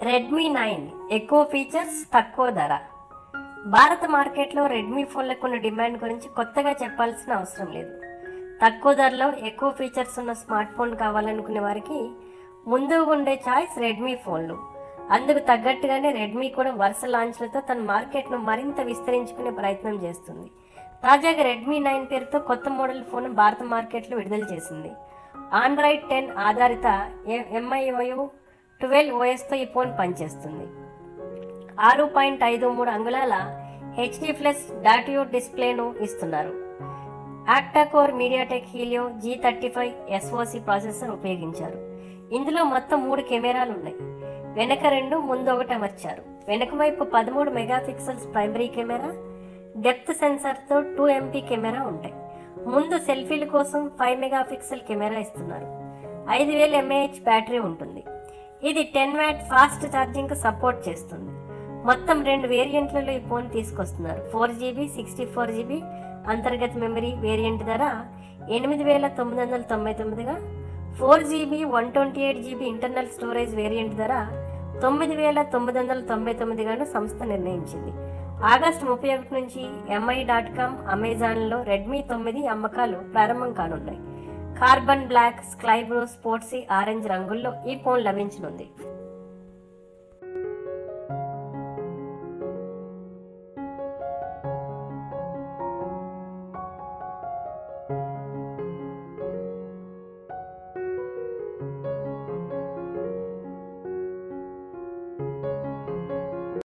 Redmi nine ఎక్కువ features తక్కువ ధర భారత మార్కెట్లో రెడ్మీ ఫోన్లకు ఉన్న డిమాండ్ గురించి కొత్తగా చెప్పాల్సిన అవసరం లేదు తక్కువ ధరలో ఎక్కువ ఫీచర్స్ ఉన్న స్మార్ట్ ఫోన్ కావాలనుకునే వారికి ముందుగా ఉండే చాయిస్ రెడ్మీ ఫోన్లు అందుకు తగ్గట్టుగానే రెడ్మీ కూడా వరుస లాంచ్లతో తన మార్కెట్ను మరింత విస్తరించుకునే ప్రయత్నం చేస్తుంది తాజాగా రెడ్మీ నైన్ పేరుతో కొత్త మోడల్ ఫోన్ భారత మార్కెట్లో విడుదల చేసింది ఆండ్రాయిడ్ టెన్ ఆధారిత ఎంఐఓయు ట్వెల్వ్ ఓఎస్తో ఈ ఫోన్ పనిచేస్తుంది ఆరు పాయింట్ ఐదు మూడు అంగుళాల హెచ్డి ప్లస్ డాటియో డిస్ప్లేను ఇస్తున్నారు octacore MediaTek Helio G thirty five SoC processor ఉపయోగించారు ఇందులో మొత్తం మూడు కెమెరాలు ఉన్నాయి వెనక రెండు ముందు ఒకటి అమర్చారు వెనక వైపు పదమూడు మెగాపిక్సెల్స్ ప్రైమరీ కెమెరా డెప్త్ సెన్సార్తో టూ ఎంపీ కెమెరా ఉంటాయి ముందు సెల్ఫీల కోసం ఫైవ్ మెగాపిక్సెల్ కెమెరా ఇస్తున్నారు ఐదు వేల ఎంఏహెచ్ బ్యాటరీ ఉంటుంది ఇది ten watt fast charging support చేస్తుంది మొత్తం రెండు వేరియంట్లలో ఈ ఫోన్ తీసుకొస్తున్నారు four GB sixty four GB అంతర్గత మెమరీ వేరియంట్ ధర ఎనిమిది వేల తొమ్మిది వందల తొంభై తొమ్మిదిగా four GB one twenty eight GB internal storage variant ధర తొమ్మిది వేల తొమ్మిది వందల తొంభై తొమ్మిదిగాను సంస్థ నిర్ణయించింది ఆగస్టు ముప్పై ఒకటి నుంచి ఎంఐ డాట్ కామ్ అమెజాన్లో రెడ్మీ తొమ్మిది అమ్మకాలు ప్రారంభం కానున్నాయి carbon black sky blue sporty orange రంగుల్లో ఈ ఫోన్ లభించనుంది